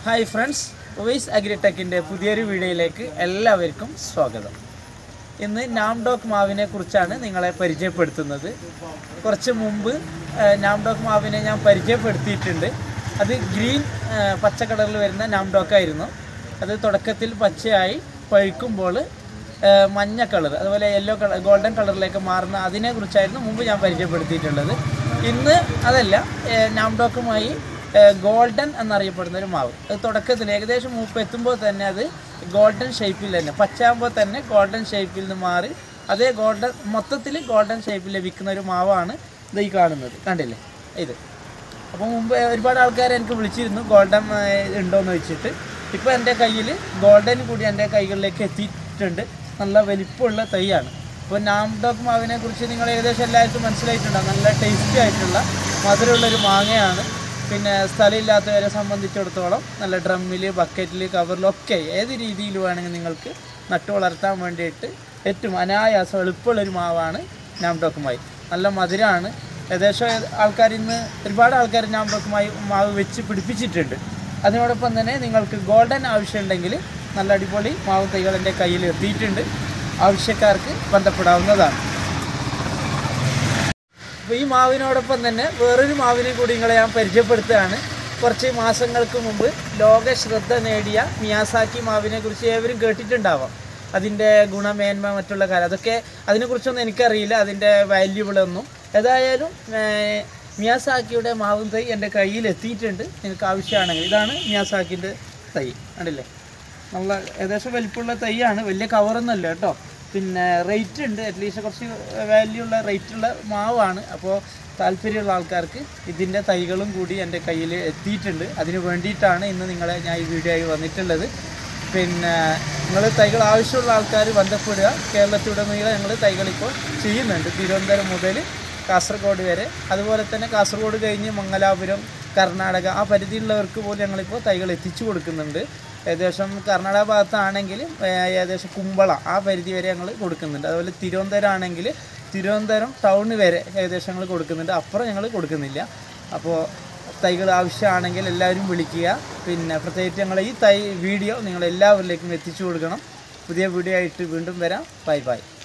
hi friends voice അഗ്രിടെക്കിൻ്റെ പുതിയൊരു വീഡിയോയിലേക്ക് എല്ലാവർക്കും സ്വാഗതം ഇന്ന് നാംഡോക്ക് മാവിനെ കുറിച്ചാണ് നിങ്ങളെ പരിചയപ്പെടുത്തുന്നത് കുറച്ച് മുമ്പ് നാംഡോക്ക് മാവിനെ ഞാൻ പരിചയപ്പെടുത്തിയിട്ടുണ്ട് അത് ഗ്രീൻ ആ, പച്ച കളറിൽ വരുന്ന നാംഡോക്കായിരുന്നു അത് തുടക്കത്തിൽ പച്ചയായി പഴുക്കുമ്പോൾ ആ, മഞ്ഞ കളർ അതുപോലെ യെല്ലോ കളർ ഗോൾഡൻ കളറിലേക്ക് മാറുന്ന അതിനെക്കുറിച്ചായിരുന്നു മുമ്പ് ഞാൻ പരിചയപ്പെടുത്തിയിട്ടുള്ളത് ഇന്ന് അതല്ല ആ, നാംഡോക്കുമായി ഗോൾഡൻ എന്നറിയപ്പെടുന്ന ഒരു മാവ് അത് തുടക്കത്തിൽ ഏകദേശം മൂപ്പ് എത്തുമ്പോൾ തന്നെ അത് ഗോൾഡൻ ഷേപ്പിൽ തന്നെ പച്ചയാകുമ്പോൾ തന്നെ ഗോൾഡൻ ഷേപ്പിൽ നിന്ന് മാറി അതേ ഗോൾഡൻ മൊത്തത്തിൽ ഗോൾഡൻ ഷേപ്പിൽ ലഭിക്കുന്ന ഒരു മാവാണ് ഇത് ഈ കാണുന്നത് കണ്ടില്ലേ ഇത് അപ്പോൾ മുമ്പ് ഒരുപാട് ആൾക്കാർ എനിക്ക് വിളിച്ചിരുന്നു ഗോൾഡൻ ഉണ്ടോയെന്ന് വെച്ചിട്ട് ഇപ്പോൾ എൻ്റെ കയ്യിൽ ഗോൾഡൻ കൂടി എൻ്റെ കൈകളിലേക്ക് എത്തിയിട്ടുണ്ട് നല്ല വലിപ്പമുള്ള തൈയാണ് അപ്പോൾ നാംഡോക്ക് മാവിനെ കുറിച്ച് നിങ്ങൾ ഏകദേശം എല്ലാവർക്കും മനസ്സിലായിട്ടുണ്ടാകും നല്ല ടേസ്റ്റി ആയിട്ടുള്ള മധുരമുള്ളൊരു മാങ്ങയാണ് പിന്നെ സ്ഥലമില്ലാത്തവരെ സംബന്ധിച്ചിടത്തോളം നല്ല ഡ്രമ്മിൽ ബക്കറ്റിൽ കവറിലൊക്കെ ഏത് രീതിയിൽ വേണമെങ്കിൽ നിങ്ങൾക്ക് നട്ടു വളർത്താൻ വേണ്ടിയിട്ട് ഏറ്റവും അനായാസം എളുപ്പമുള്ളൊരു മാവാണ് നാംഡോക്കുമായി നല്ല മധുരമാണ് ഏകദേശം ആൾക്കാർ ഇന്ന് ഒരുപാട് ആൾക്കാർ നാംഡോക്കുമായി മാവ് വെച്ച് പിടിപ്പിച്ചിട്ടുണ്ട് അതിനോടൊപ്പം തന്നെ നിങ്ങൾക്ക് ഗോൾഡൻ ആവശ്യമുണ്ടെങ്കിൽ നല്ല അടിപൊളി മാവ് തൈകൾ എൻ്റെ കയ്യിൽ എത്തിയിട്ടുണ്ട് ആവശ്യക്കാർക്ക് ബന്ധപ്പെടാവുന്നതാണ് അപ്പോൾ ഈ മാവിനോടൊപ്പം തന്നെ വേറൊരു മാവിനെ കൂടി നിങ്ങളെ ഞാൻ പരിചയപ്പെടുത്തുകയാണ് കുറച്ച് മാസങ്ങൾക്ക് മുമ്പ് ലോക ശ്രദ്ധ നേടിയ മിയാസാക്കി മാവിനെ കുറിച്ച് ഏവരും കേട്ടിട്ടുണ്ടാവാം അതിൻ്റെ ഗുണമേന്മ മറ്റുള്ള കാര്യം അതൊക്കെ അതിനെക്കുറിച്ചൊന്നും എനിക്കറിയില്ല അതിൻ്റെ വാല്യൂബിളൊന്നും ഏതായാലും ഏർ, മിയാസാക്കിയുടെ മാവും തൈ എൻ്റെ കയ്യിൽ എത്തിയിട്ടുണ്ട് നിങ്ങൾക്ക് ആവശ്യമാണെങ്കിൽ ഇതാണ് മിയാസാക്കിൻ്റെ തൈ കണ്ടില്ലേ നല്ല ഏകദേശം വലിപ്പമുള്ള തൈയാണ് വലിയ കവറൊന്നുമല്ല കേട്ടോ പിന്നെ റേറ്റ് ഉണ്ട് അറ്റ്ലീസ്റ്റ് കുറച്ച് വാല്യൂ ഉള്ള റേറ്റ് ഉള്ള മാവാണ് അപ്പോൾ താല്പര്യമുള്ള ആൾക്കാർക്ക് ഇതിൻ്റെ തൈകളും കൂടി എൻ്റെ കയ്യിൽ എത്തിയിട്ടുണ്ട് അതിന് വേണ്ടിയിട്ടാണ് ഇന്ന് നിങ്ങളെ ഞാൻ ഈ വീഡിയോ ആയി വന്നിട്ടുള്ളത് പിന്നെ നിങ്ങൾ തൈകൾ ആവശ്യമുള്ള ആൾക്കാർ ബന്ധപ്പെടുക കേരളത്തിലുടനീളം ഞങ്ങൾ തൈകൾ ഇപ്പോൾ ചെയ്യുന്നുണ്ട് തിരുവനന്തപുരം മുതൽ കാസർഗോഡ് വരെ അതുപോലെ തന്നെ കാസർഗോഡ് കഴിഞ്ഞ് മംഗലാപുരം കർണാടക ആ പരിധിയിലുള്ളവർക്ക് പോലും ഞങ്ങളിപ്പോൾ തൈകൾ എത്തിച്ചു കൊടുക്കുന്നുണ്ട് ഏകദേശം കർണാടക ഭാഗത്താണെങ്കിൽ ഏർ ഏകദേശം കുമ്പള ആ പരിധി വരെ ഞങ്ങൾ കൊടുക്കുന്നുണ്ട് അതുപോലെ തിരുവനന്തപുരം ആണെങ്കിൽ തിരുവനന്തപുരം ടൗൺ വരെ ഏകദേശം ഞങ്ങൾ കൊടുക്കുന്നുണ്ട് അപ്പുറം ഞങ്ങൾ കൊടുക്കുന്നില്ല അപ്പോൾ തൈകൾ ആവശ്യമാണെങ്കിൽ എല്ലാവരും വിളിക്കുക പിന്നെ പ്രത്യേകിച്ച് ഞങ്ങൾ ഈ തൈ വീഡിയോ നിങ്ങൾ എല്ലാവരിലേക്കും എത്തിച്ചു കൊടുക്കണം പുതിയ വീഡിയോ ആയിട്ട് വീണ്ടും വരാം ബൈ ബൈ